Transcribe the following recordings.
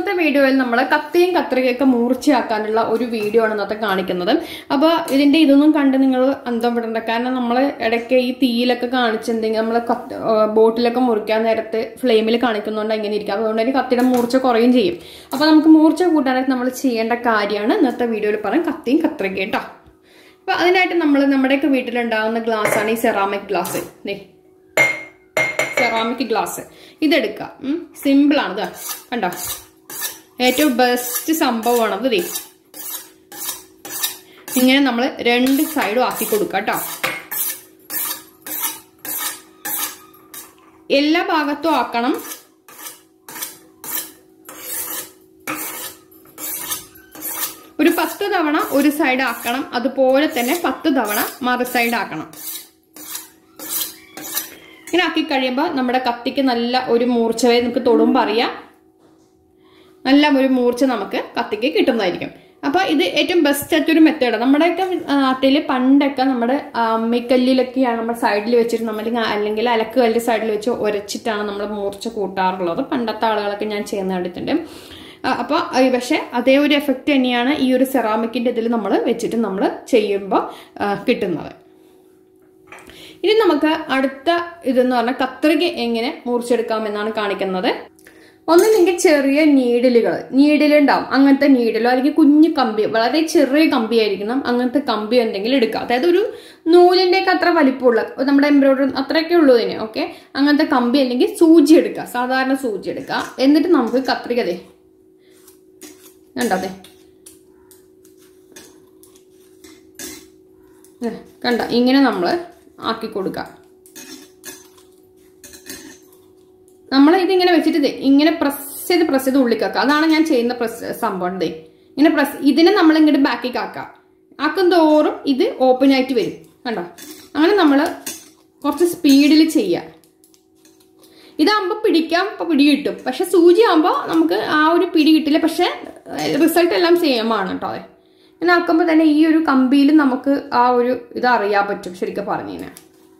ഇന്നത്തെ വീഡിയോയിൽ നമ്മൾ കത്തിയും കത്രികയൊക്കെ മൂർച്ചയാക്കാനുള്ള ഒരു വീഡിയോ ആണ് ഇന്നത്തെ കാണിക്കുന്നത് അപ്പോൾ ഇതിന്റെ ഇതൊന്നും കണ്ട് നിങ്ങൾ അന്തം വിടണ്ട കാരണം നമ്മൾ ഇടയ്ക്ക് ഈ തീയിലൊക്കെ കാണിച്ചെന്തെങ്കിലും നമ്മൾ ബോട്ടിലൊക്കെ മുറിക്കാൻ നേരത്ത് ഫ്ലെയിമിൽ കാണിക്കുന്നതുകൊണ്ട് എങ്ങനെ ഇരിക്കും അതുകൊണ്ട് തന്നെ കത്തിയുടെ മൂർച്ച കുറയും ചെയ്യും അപ്പോൾ നമുക്ക് മൂർച്ച കൂട്ടാനായിട്ട് നമ്മൾ ചെയ്യേണ്ട കാര്യമാണ് ഇന്നത്തെ വീഡിയോയിൽ പറയാം കത്തിയും കത്രികയും കേട്ടോ അപ്പോൾ അതിനായിട്ട് നമ്മൾ നമ്മുടെയൊക്കെ വീട്ടിലുണ്ടാകുന്ന ഗ്ലാസ് ആണ് ഈ സെറാമിക് ഗ്ലാസ് ദേ സെറാമിക് ഗ്ലാസ് ഇതെടുക്കുക സിമ്പിൾ ആണ് ഇതാ കണ്ടോ ഏറ്റവും ബെസ്റ്റ് സംഭവമാണ് അത് ദേ ഇങ്ങനെ നമ്മൾ രണ്ട് സൈഡും ആക്കി കൊടുക്കുക കേട്ടോ എല്ലാ ഭാഗത്തും ആക്കണം ഒരു പത്ത് തവണ ഒരു സൈഡ് ആക്കണം അതുപോലെ തന്നെ പത്ത് തവണ മറു സൈഡ് ആക്കണം ഇങ്ങനെ ആക്കി കഴിയുമ്പോൾ നമ്മുടെ കത്തിക്ക് നല്ല ഒരു മൂർച്ച വരെ നമുക്ക് തൊടുമ്പോൾ അറിയാം നല്ല ഒരു മൂർച്ച നമുക്ക് കത്തിക്ക് കിട്ടുന്നതായിരിക്കും അപ്പോൾ ഇത് ഏറ്റവും ബെസ്റ്റ് ആയിട്ടൊരു മെത്തേഡ് നമ്മുടെയൊക്കെ നാട്ടിൽ പണ്ടൊക്കെ നമ്മുടെ അമ്മിക്കല്ലിലൊക്കെയാണ് നമ്മൾ സൈഡിൽ വെച്ചിട്ട് നമ്മൾ അല്ലെങ്കിൽ അലക്ക് കല്ല് സൈഡിൽ വെച്ച് ഉരച്ചിട്ടാണ് നമ്മൾ മൂർച്ച കൂട്ടാറുള്ളത് പണ്ടത്തെ ആളുകളൊക്കെ ഞാൻ ചെയ്യുന്ന കണ്ടിട്ടുണ്ട് അപ്പോൾ പക്ഷേ അതേ ഒരു എഫക്റ്റ് തന്നെയാണ് ഈ ഒരു സെറാമിക്കിൻ്റെ ഇതിൽ നമ്മൾ വെച്ചിട്ട് നമ്മൾ ചെയ്യുമ്പോൾ കിട്ടുന്നത് ഇനി നമുക്ക് അടുത്ത ഇതെന്ന് പറഞ്ഞാൽ കത്രിക എങ്ങനെ മുറിച്ചെടുക്കാം എന്നാണ് കാണിക്കുന്നത് ഒന്നില്ലെങ്കിൽ ചെറിയ നീഡിലുകൾ നീഡിലുണ്ടാവും അങ്ങനത്തെ നീഡിലോ അല്ലെങ്കിൽ കുഞ്ഞു കമ്പി വളരെ ചെറിയ കമ്പി ആയിരിക്കണം അങ്ങനത്തെ കമ്പി എന്തെങ്കിലും എടുക്കുക അതായത് ഒരു നൂലിൻ്റെ ഒക്കെ അത്ര വലിപ്പമുള്ള നമ്മുടെ എംബ്രോയിഡറി അത്രയൊക്കെ ഉള്ളൂ ഇതിന് ഓക്കെ അങ്ങനത്തെ കമ്പി അല്ലെങ്കിൽ സൂചി എടുക്കുക സാധാരണ സൂചി എടുക്കുക എന്നിട്ട് നമുക്ക് കത്രിക ദേ കണ്ടതെ കണ്ട ഇങ്ങനെ നമ്മൾ ആക്കി കൊടുക്കുക നമ്മൾ ഇതിങ്ങനെ വെച്ചിട്ട് ഇങ്ങനെ പ്രസ് ചെയ്ത് പ്രസ് ചെയ്ത് ഉള്ളിക്കാക്കുക അതാണ് ഞാൻ ചെയ്യുന്ന പ്രസ് സംഭവം ദേ ഇങ്ങനെ പ്രസ് ഇതിനെ നമ്മൾ ഇങ്ങോട്ട് ബാക്കിലേക്ക് ആക്കുക ആക്കും തോറും ഇത് ഓപ്പൺ ആയിട്ട് വരും കണ്ടോ അങ്ങനെ നമ്മൾ കുറച്ച് സ്പീഡിൽ ചെയ്യുക ഇതാകുമ്പോൾ പിടിക്കാൻ പിടി കിട്ടും പക്ഷെ സൂചി ആകുമ്പോൾ നമുക്ക് ആ ഒരു പിടി കിട്ടില്ല പക്ഷെ റിസൾട്ട് എല്ലാം സെയിം ആണ് കേട്ടോ അതെ ഇങ്ങനെ ആക്കുമ്പോൾ തന്നെ ഈ ഒരു കമ്പിയിൽ നമുക്ക് ആ ഒരു ഇത് അറിയാൻ പറ്റും ശരിക്കും പറഞ്ഞു കഴിഞ്ഞാൽ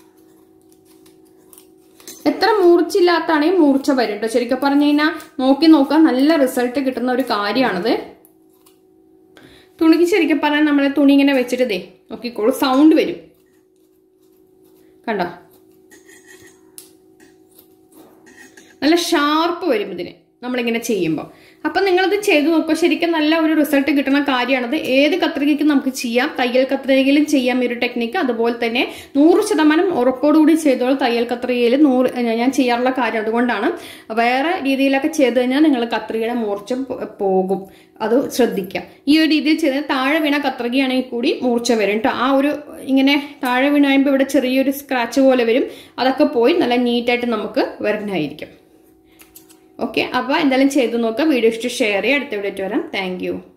എത്ര മൂർച്ചയില്ലാത്താണെങ്കിൽ മൂർച്ച വരും കേട്ടോ ശരിക്കും പറഞ്ഞു കഴിഞ്ഞാൽ നോക്കി നോക്കാൻ നല്ല റിസൾട്ട് കിട്ടുന്ന ഒരു കാര്യമാണിത് തുണിക്ക് ശരിക്കും പറഞ്ഞാൽ നമ്മൾ തുണി ഇങ്ങനെ വെച്ചിട്ട് ദേ നോക്കിക്കോളൂ സൗണ്ട് വരും കണ്ടോ നല്ല ഷാർപ്പ് വരും ഇതിന് നമ്മളിങ്ങനെ ചെയ്യുമ്പോൾ അപ്പം നിങ്ങളിത് ചെയ്തു നോക്കുക ശരിക്കും നല്ല ഒരു റിസൾട്ട് കിട്ടുന്ന കാര്യമാണത് ഏത് കത്രികയ്ക്കും നമുക്ക് ചെയ്യാം തയ്യൽ കത്രികയിലും ചെയ്യാം ഈ ഒരു ടെക്നിക്ക് അതുപോലെ തന്നെ നൂറ് ശതമാനം ഉറപ്പോടുകൂടി ചെയ്തോളൂ തയ്യൽ കത്രികയിൽ നൂറ് ഞാൻ ചെയ്യാറുള്ള കാര്യം അതുകൊണ്ടാണ് വേറെ രീതിയിലൊക്കെ ചെയ്തു കഴിഞ്ഞാൽ നിങ്ങൾ കത്രികയുടെ മൂർച്ച പോകും അത് ശ്രദ്ധിക്കുക ഈ ഒരു രീതിയിൽ ചെയ്ത് താഴെ വീണ കത്രികയാണെങ്കിൽ കൂടി മൂർച്ച വരും കേട്ടോ ആ ഒരു ഇങ്ങനെ താഴെ വീണ് കഴിയുമ്പോൾ ഇവിടെ ചെറിയൊരു സ്ക്രാച്ച് പോലെ വരും അതൊക്കെ പോയി നല്ല നീറ്റായിട്ട് നമുക്ക് വരുന്നതായിരിക്കും ഓക്കെ അപ്പോൾ എന്തായാലും ചെയ്തു നോക്കുക വീഡിയോ ഇഷ്ടം ഷെയർ ചെയ്യുക അടുത്ത വീഡിയോ വരാം താങ്ക്